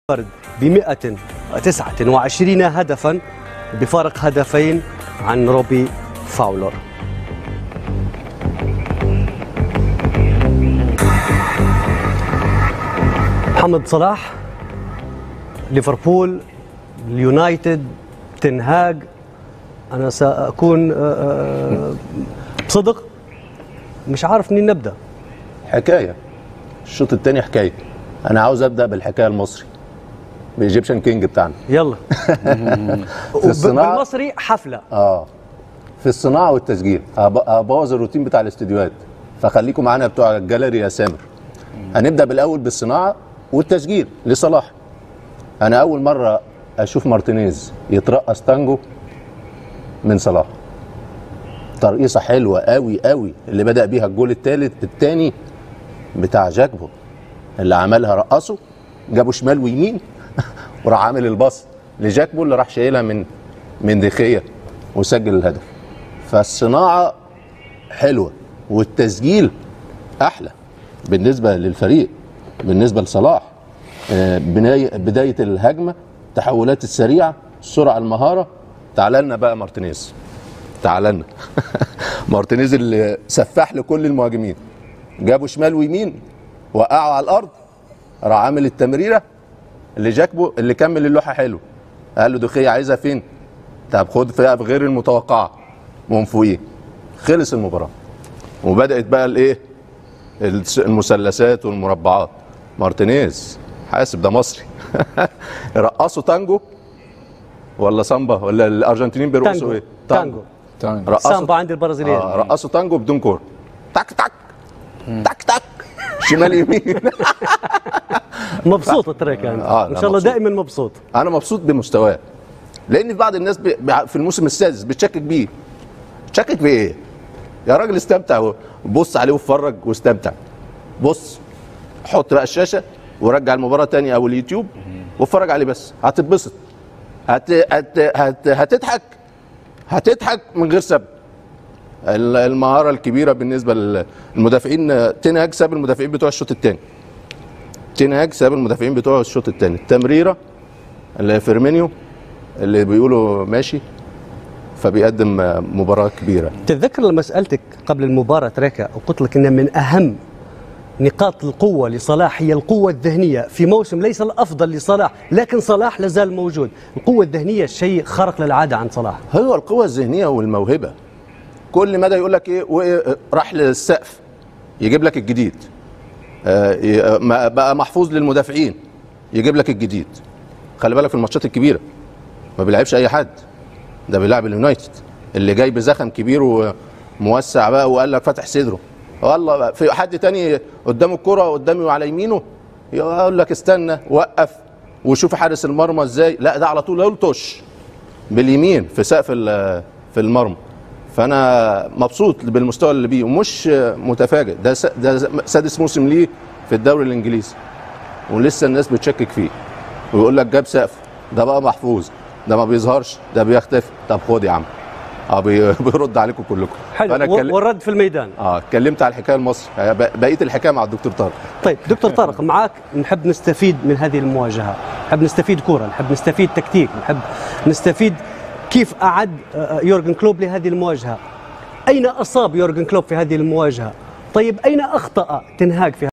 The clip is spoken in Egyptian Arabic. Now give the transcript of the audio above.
فرد ب 129 هدفا بفارق هدفين عن روبي فاولر محمد صلاح ليفربول اليونايتد تنهاج انا ساكون آه، آه، بصدق مش عارف منين نبدا حكايه الشوط الثاني حكايه انا عاوز ابدا بالحكايه المصري بايجيبشن كينج بتاعنا يلا في الصناعه بالمصري حفله اه في الصناعه والتسجيل هب- هبوظ الروتين بتاع الاستديوهات فخليكم معانا بتوع الجاليري يا سامر هنبدا بالاول بالصناعه والتسجيل لصلاح انا اول مره اشوف مارتينيز يترقص تانجو من صلاح ترقيصه حلوه قوي قوي اللي بدا بيها الجول الثالث الثاني بتاع جاكبو اللي عملها رقصه جابه شمال ويمين وراح عامل الباص لجاكبو اللي راح شايلها من من دخيه وسجل الهدف فالصناعه حلوه والتسجيل احلى بالنسبه للفريق بالنسبه لصلاح آه، بناي- بدايه الهجمه التحولات السريعه السرعه المهاره تعال لنا بقى مارتينيز تعال لنا مارتينيز اللي سفاح لكل المهاجمين جابوا شمال ويمين وقعوا على الارض راح عامل التمريره اللي جاكبو اللي كمل اللوحه حلو قال له دخيه عايزها فين طب خد فيها بغير المتوقعه من فوقيه خلص المباراه وبدات بقى الايه الس- المثلثات والمربعات مارتينيز حاسب ده مصري رقصوا تانجو ولا سامبا ولا الارجنتينيين بيرقصوا تانجو ايه تانجو تمام رقصوا سامبا عند البرازيليين آه رقصوا تانجو بدون كوره تك تك تك تك شمال يمين مبسوط التراك انت آه، ان لا، شاء الله مبسوط. دائما مبسوط انا مبسوط بمستواه لان في بعض الناس بي- بي- في الموسم السادس بتشكك بيه تشكك في ايه يا راجل استمتع و- بص عليه واتفرج واستمتع بص حط بقى الشاشه ورجع المباراه تاني او اليوتيوب واتفرج عليه بس هتتبسط هت... هت... هت... هتضحك هتضحك من غير سبب ال- المهاره الكبيره بالنسبه للمدافعين تنهاج ساب المدافعين بتوع الشوط الثاني تنهاج ساب المدافعين بتوع الشوط الثاني التمريره اللي فيرمينيو اللي بيقولوا ماشي فبيقدم مباراه كبيره تتذكر لما سالتك قبل المباراه تراكا وقلت لك ان من اهم نقاط القوة لصلاح هي القوة الذهنية في موسم ليس الأفضل لصلاح لكن صلاح لازال موجود القوة الذهنية شيء خارق للعادة عن صلاح هو القوة الذهنية والموهبة كل مدى يقول لك ايه وإيه، راح للسقف يجيب لك الجديد آه، ي- ما- بقى محفوظ للمدافعين يجيب لك الجديد خلي بالك في الماتشات الكبيرة ما بيلعبش اي حد ده بيلعب اليونايتد اللي جاي بزخم كبير وموسع بقى وقال لك فاتح صدره والله بقى في حد تاني قدامه الكرة قدامي وعلى يمينه يقول لك استنى وقف وشوف حارس المرمى ازاي لا ده على طول يلطش باليمين في سقف ال- في المرمى فانا مبسوط بالمستوى اللي بيه ومش متفاجئ ده س- ده سادس موسم ليه في الدوري الانجليزي ولسه الناس بتشكك فيه ويقول لك جاب سقف ده بقى محفوظ ده ما بيظهرش ده بيختفي طب خد يا عم اه بي- بيرد عليكم كلكم حلو فأنا و- اتكلم- والرد في الميدان اه اتكلمت على الحكايه المصري بقيه الحكايه مع الدكتور طارق طيب دكتور طارق معك نحب نستفيد من هذه المواجهة نحب نستفيد كرة نحب نستفيد تكتيك نحب نستفيد كيف أعد آه، يورجن كلوب لهذه المواجهة أين أصاب يورجن كلوب في هذه المواجهة طيب أين أخطأ تنهاج في